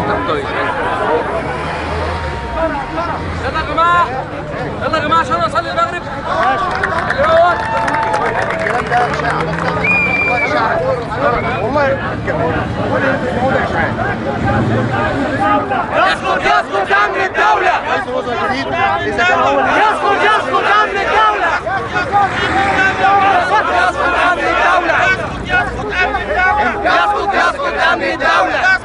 يلا يا جماعه يلا يا جماعه عشان اصلي المغرب اليوم يسقط يسقط امن الدوله يسقط يسقط امن الدوله يسقط يسقط امن الدوله يسقط يسقط امن الدوله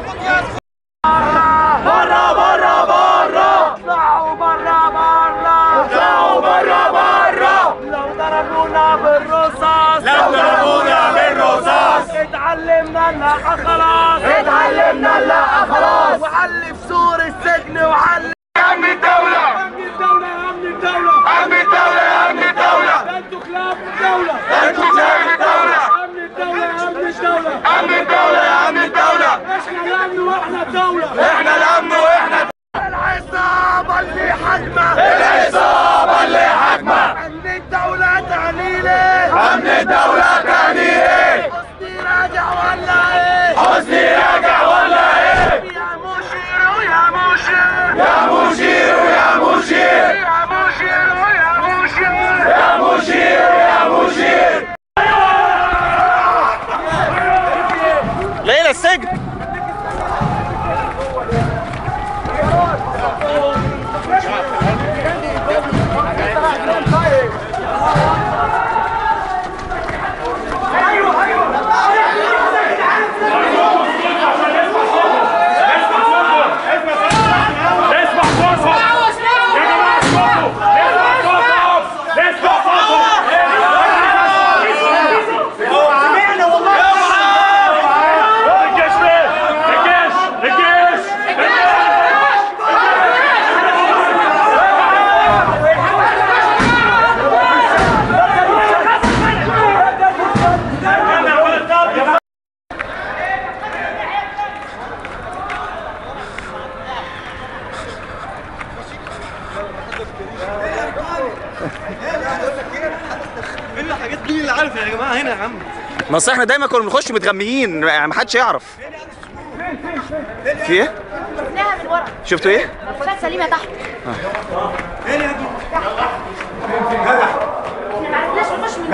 برا برا برا اطلعوا برا برا اطلعوا برا برا لو ضربونا بالرصاص لو ضربونا بالرصاص اتعلمنا نلقى خلاص اتعلمنا نلقى خلاص وعلي في سور السجن وعلي امن الدولة امن الدولة يا امن الدولة امن الدولة يا امن الدولة ده انتوا كلاب الدولة ده انتوا كلاب الدولة امن الدولة يا امن الدولة امن الدولة يا امن الدولة احنا الامن واحنا الدولة احنا الامن واحنا العصابة اللي حجمة العصابة اللي حجمة امن الدولة تعنيلي امن الدولة تعنيلي حسني راجع ولا ايه حسني راجع ولا ايه يا مشير يا مشير يا مشير يا مشير يا مشير يا مشير يا مشير يا مشير ليلى السجن اسمع صوتهم يا جماعه صوتهم اسمع صوتهم سمعنا والله الجيش فين؟ الجيش الجيش ما اصل احنا دايما كنا بنخش متغميين يعني ما حدش يعرف في ايه؟ شفناها من ورا شفتوا ايه؟ شات سليمه تحت احنا ما عرفناش نخش من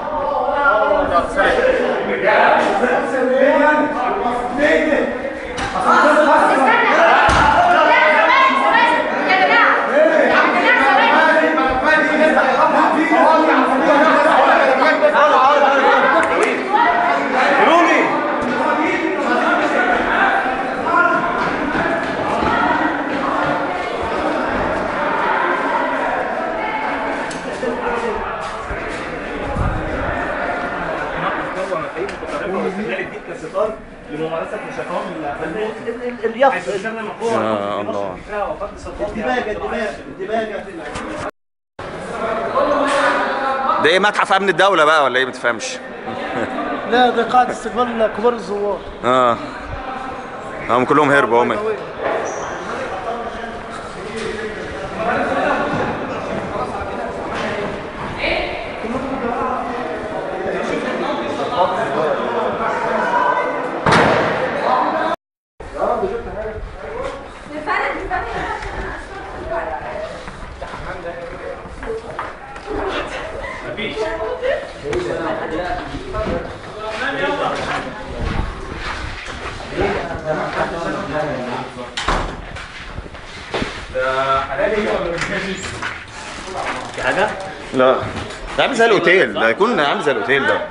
يا الله ده ايه متحف امن الدوله بقى ولا ايه ما تفهمش لا ده قاعد استقبال كبار الزوار اه هم كلهم هربوا هم لا ده عامل زي الاوتيل ده يكون عامل زي الاوتيل ده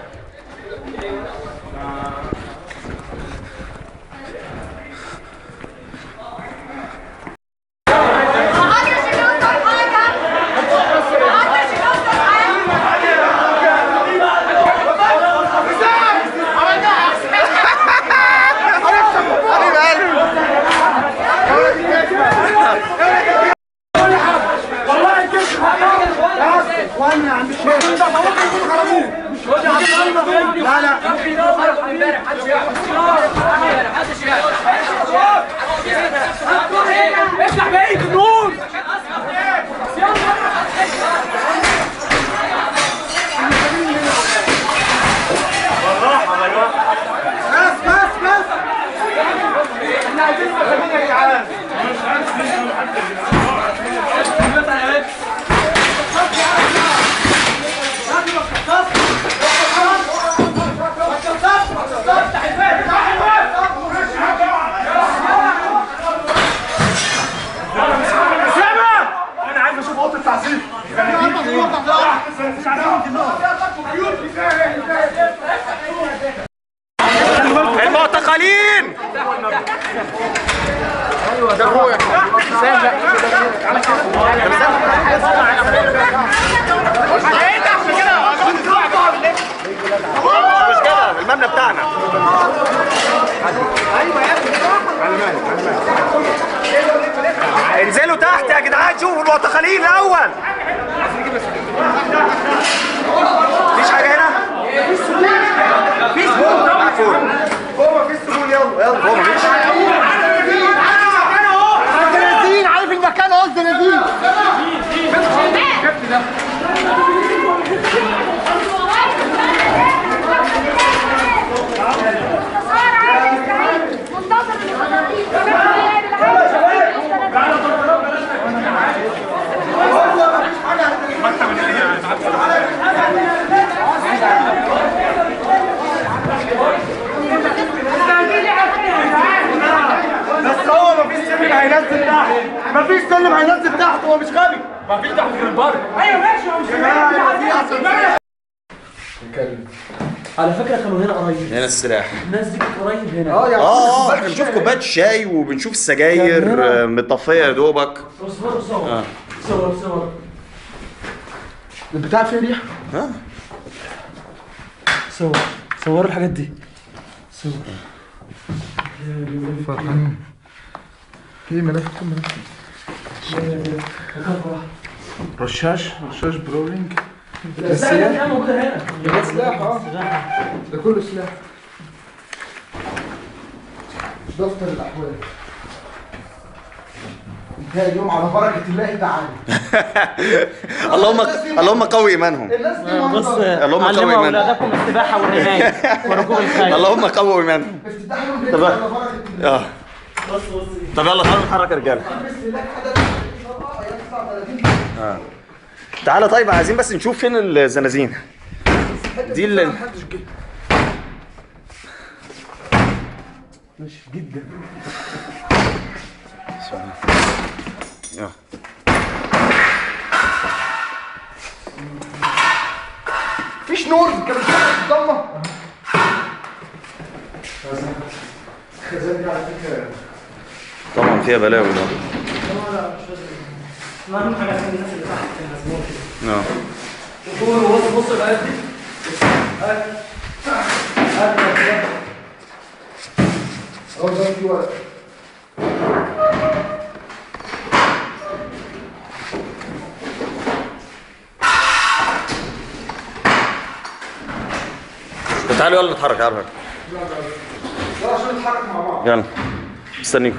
وانا عند الشيخ معتقلين مش كده المبنى بتاعنا انزلوا تحت يا جدعان شوفوا المعتقلين الاول مفيش حاجه هنا مفيش مقفول هو مفيش سجون يلا يلا هو مفيش زنازين عارف المكان اهو الزنازين بس هو مفيش سلم هينزل تحت مفيش سلم هينزل تحت هو مش غبي مفيش تحت في البر ايوه ماشي هو مش غبي على فكره كانوا هنا قريب هنا السلاح الناس دي كانت قريب هنا اه يعني اه اه احنا بنشوف كوبايات شاي وبنشوف السجاير آه، متطفيه يا دوبك صور صور صور صور البتاع فيه ريحه ها صور صور الحاجات دي صور في ملف كم ملف رشاش رشاش برولينج السلاح دي موجوده هنا ده سلاح اه ده كله سلاح دفتر الاحوال انتهى اليوم على بركه الله تعالى اللهم اللهم قوي ايمانهم الناس دي بص اللهم قوي علموا ايمانهم اولادكم السباحه والرمايه وركوب الخيل اللهم قوي ايمانهم افتتاح يوم طب- على بركه الله اه طب يلا تعالوا نتحرك يا رجاله السلاح حدث ان شاء الله ايام 39 تعالى طيب عايزين بس نشوف فين الزنازين دي اللي محدش جه آه. مفيش نور كانت في الضلمه خزان دي على فكره طبعا فيها بلاوي ده اهم حاجه عشان الناس اللي تحت المزمور اه بص بص الآيات دي اه ده في ورق طب تعالوا يلا نتحرك يلا يلا عشان نتحرك مع بعض يلا مستنيكم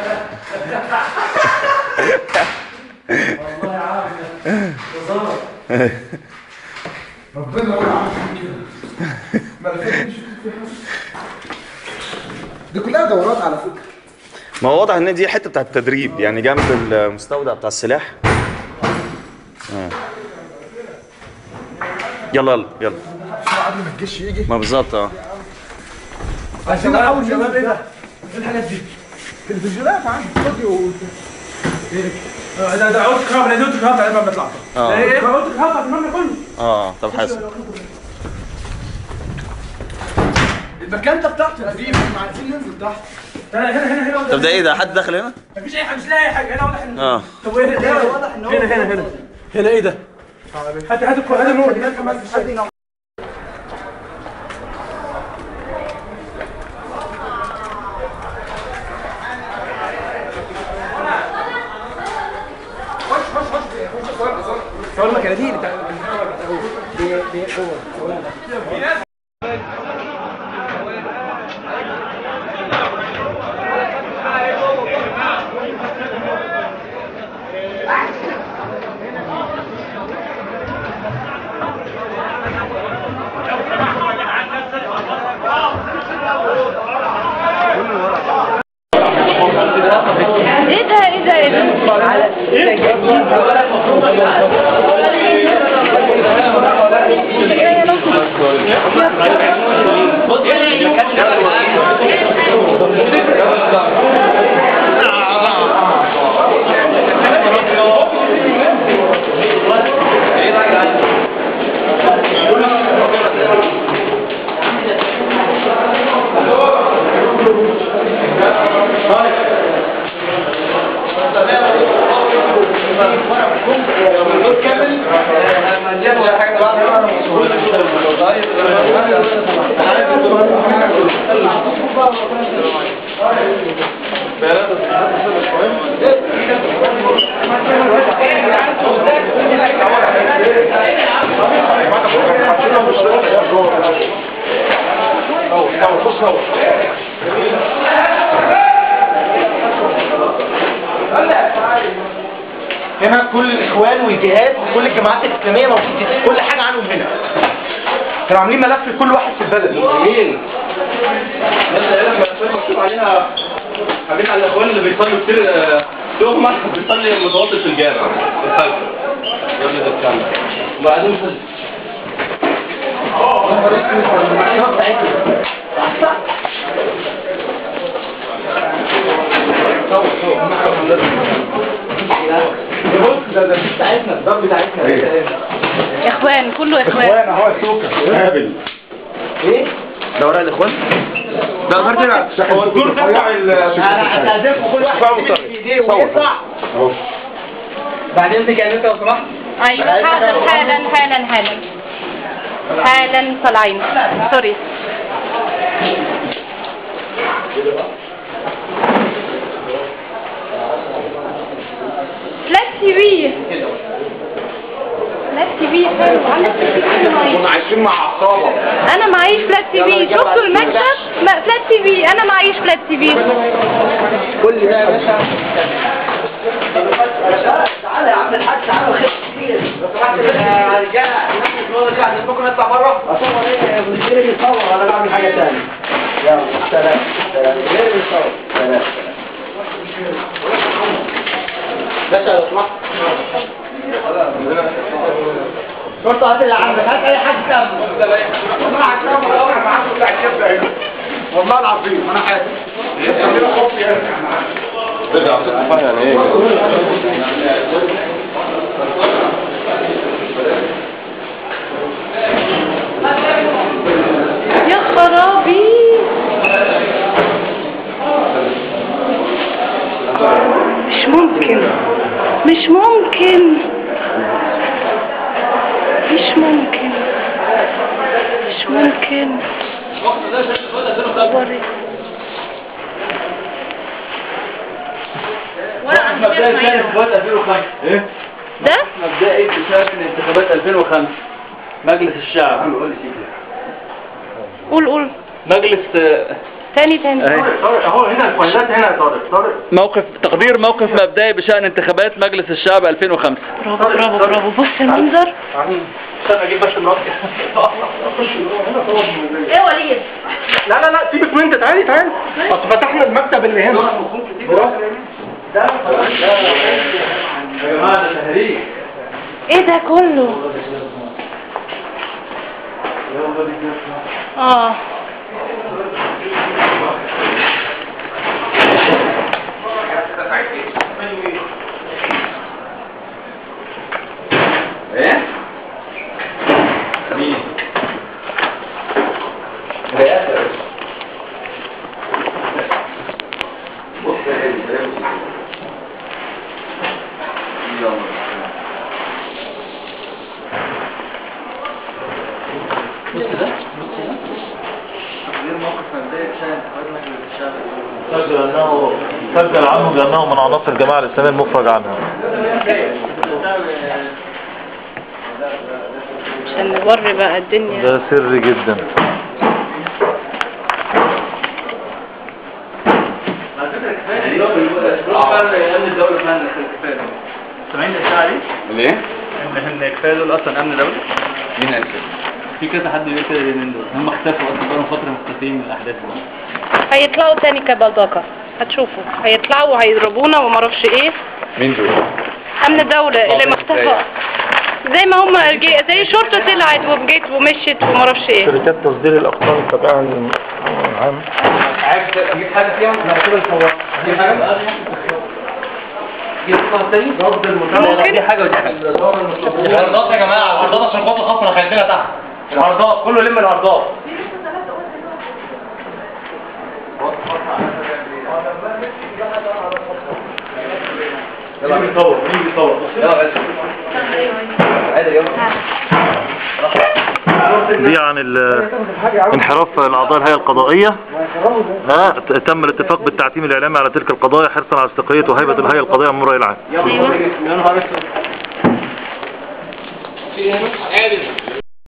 والله عارف وزاره ربنا هو اللي عامل كده ملفات مش فيها حاجة. دي كلها دورات على فكره ما هو واضح ان دي حته بتاعت التدريب يعني جنب المستودع بتاع السلاح آه. يلا يلا يلا بسرعه قبل ما الجيش يجي ما بالظبط اه عايزين نحاول شباب ايه ده؟ ايه الحاجات دي تلفزيونات عندي فيديو ده ده عود كهرباء لازم عود كهرباء لما بيطلع اه ايه عود كهرباء في المبنى كله اه طب حاسب المكان ده بتاعته قديم احنا عايزين ننزل تحت هنا هنا هنا هنا طب ده ايه ده حد داخل هنا مفيش اي حاجه مش لاقي اي حاجه هنا واضح ان اه طب وايه هنا هنا هنا هنا هنا ايه ده؟ هات هات الكو- هات النور هناك كمان في الشارع. صور لك دي بتاع دي دي جوه هنا كل الاخوان والجهاد وكل الجماعات الاسلاميه موجودين كل حاجه عنهم هنا كانوا عاملين ملف لكل واحد في البلد جميل مكتوب علينا عاملين على الاخوان اللي بيصلوا كتير لهم بيصلي متوسط في الجامع في الفجر يا ابني ده الكلام وبعدين يصلي بص ده ده بتاعتنا الضرب بتاعتنا اخوان كله اخوان اهو السوكه قابل ايه؟ ده ورق الاخوان ده غير كده هو الدور ده بتاع ال انا هستهدفكم كل واحد يمسك في ايديه ويطلع بعدين تيجي انت لو سمحت ايوه حاضر حالا حالا حالا حالا طالعين سوري فلات تي في فلات تي في حلو عندك كنا عايشين مع عصابه انا معيش فلات تي في شفتوا المكتب ما فلات تي في انا معيش فلات تي في كل ده يا باشا تعالى يا عم الحاج تعالى وخير كتير لو سمحت يا رجاله الناس مش واضحه عشان ممكن نطلع بره اصور ايه مش غير بيصور ولا بعمل حاجه ثانيه يلا سلام سلام غير بيصور سلام باشا لو سمحت شرطة هات اللي عندك هات اي حد تاني معك كام ولا معاك بتاع الكبده هنا والله العظيم انا حاسس يعني ايه يا خرابي مش ممكن مش ممكن مش ممكن مش ممكن وري. ورقة من غير مبدئي مية. كان في 2005 ايه ده مبدئي بشارك انتخابات 2005 مجلس الشعب قول قول مجلس تاني تاني طارق اهو هنا الفايلات هنا يا طارق طارق موقف تقدير موقف مبدئي بشأن انتخابات مجلس الشعب 2005 برافو برافو برافو بص المنظر استنى اجيب بس مراتي ايه وليد لا لا لا سيبك من انت تعالي تعالي اصل فتحنا المكتب اللي هنا ده يا جماعه ده تهريج ايه ده كله اه ايه مين سجل انه سجل عنه بانه من عناصر الجماعه الاسلاميه المفرج عنها عشان نوري بقى الدنيا ده سر جدا سامعين الاشاعه دي؟ ليه؟ ان ان كفايه دول اصلا امن دوله مين قال كده؟ في كذا حد بيقول كده اليومين دول هم اختفوا اصلا بقالهم فتره مختفيين من الاحداث دي هيطلعوا تاني كبلدقة هتشوفوا هيطلعوا وهيضربونا ومعرفش ايه مين دول؟ امن الدولة اللي مختفى زي ما هم الجي- زي الشرطة طلعت وجيت ومشيت ومعرفش ايه شركات تصدير الاقطار التابعه للعام عايز اجيب حاجه فيها لا كده الفوار دي حاجه يطلع تاني ضرب ممكن. دي حاجه ودي حاجه العرضات يا جماعه العرضات عشان خاطر خاطر خلينا تحت العرضات كله لم العرضات مين بيصور مين بيصور يلا بس قادر يلا دي عن ال- انحراف الاعضاء الهيئه القضائيه ها ت- تم الاتفاق بالتعتيم الاعلامي على تلك القضايا حرصا على استقلاليه وهيبه الهيئه القضائيه من الراي العام يا نهار اسود